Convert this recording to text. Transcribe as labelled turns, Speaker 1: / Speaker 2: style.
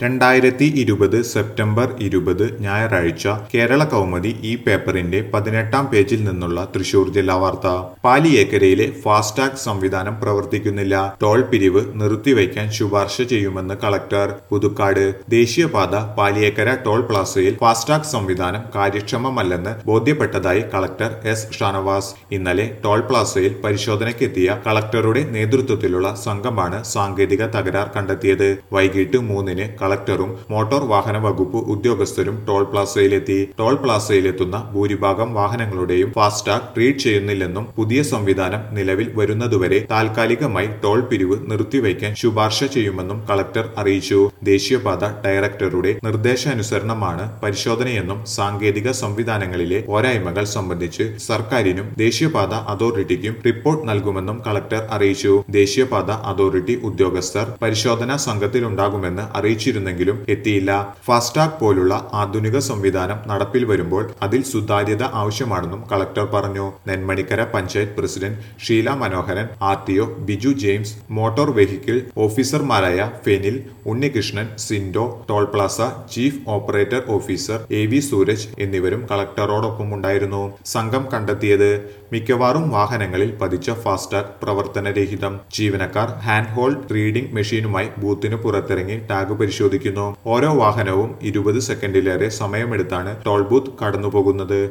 Speaker 1: രണ്ടായിരത്തി ഇരുപത് സെപ്റ്റംബർ ഇരുപത് ഞായറാഴ്ച കേരള കൗമുദി ഈ പേപ്പറിന്റെ പതിനെട്ടാം പേജിൽ നിന്നുള്ള തൃശൂർ ജില്ലാ വാർത്ത പാലിയേക്കരയിലെ ഫാസ്ടാഗ് സംവിധാനം പ്രവർത്തിക്കുന്നില്ല ടോൾ പിരിവ് നിർത്തിവെക്കാൻ ശുപാർശ ചെയ്യുമെന്ന് കളക്ടർ പുതുക്കാട് ദേശീയപാത പാലിയേക്കര ടോൾ പ്ലാസയിൽ ഫാസ്ടാഗ് സംവിധാനം കാര്യക്ഷമമല്ലെന്ന് ബോധ്യപ്പെട്ടതായി കളക്ടർ എസ് ഷാനവാസ് ഇന്നലെ ടോൾ പ്ലാസയിൽ പരിശോധനയ്ക്കെത്തിയ കളക്ടറുടെ നേതൃത്വത്തിലുള്ള സംഘമാണ് സാങ്കേതിക തകരാർ കണ്ടെത്തിയത് വൈകിട്ട് മൂന്നിന് കളക്ടറും മോട്ടോർ വാഹന വകുപ്പ് ഉദ്യോഗസ്ഥരും ടോൾ പ്ലാസയിലെത്തി ടോൾ പ്ലാസയിലെത്തുന്ന ഭൂരിഭാഗം വാഹനങ്ങളുടെയും ഫാസ്ടാഗ് റീഡ് ചെയ്യുന്നില്ലെന്നും പുതിയ സംവിധാനം നിലവിൽ വരുന്നതുവരെ താൽക്കാലികമായി ടോൾ പിരിവ് നിർത്തിവെക്കാൻ ശുപാർശ ചെയ്യുമെന്നും കളക്ടർ അറിയിച്ചു ദേശീയപാത ഡയറക്ടറുടെ നിർദ്ദേശാനുസരണമാണ് പരിശോധനയെന്നും സാങ്കേതിക സംവിധാനങ്ങളിലെ പോരായ്മകൾ സംബന്ധിച്ച് സർക്കാരിനും ദേശീയപാത അതോറിറ്റിക്കും റിപ്പോർട്ട് നൽകുമെന്നും കളക്ടർ അറിയിച്ചു ദേശീയപാത അതോറിറ്റി ഉദ്യോഗസ്ഥർ പരിശോധനാ സംഘത്തിലുണ്ടാകുമെന്ന് അറിയിച്ചിരുന്നെങ്കിലും എത്തിയില്ല ഫാസ്ടാഗ് പോലുള്ള ആധുനിക സംവിധാനം നടപ്പിൽ വരുമ്പോൾ അതിൽ സുതാര്യത ആവശ്യമാണെന്നും കളക്ടർ പറഞ്ഞു Nenmanikkara panchayat president Sheela Manoharan R T O Biju James motor vehicle ഓഫീസർമാരായ Fenil Unnikrishnan Sindo toll plaza chief operator officer A V Sooraj എന്നിവരും കളക്ടറോടൊപ്പം ഉണ്ടായിരുന്നു സംഘം കണ്ടെത്തിയത് മിക്കവാറും വാഹനങ്ങളിൽ പതിച്ച ഫാസ്ടാഗ് പ്രവർത്തനരഹിതം ജീവനക്കാർ ഹാൻഡ് ഹോൾഡ് റീഡിംഗ് മെഷീനുമായി ബൂത്തിന് പുറത്തിറങ്ങി ടാഗ് പരിശോധിക്കുന്നു ഓരോ വാഹനവും ഇരുപത് സെക്കൻഡിലേറെ സമയമെടുത്താണ് ടോൾ ബൂത്ത് കടന്നുപോകുന്നത്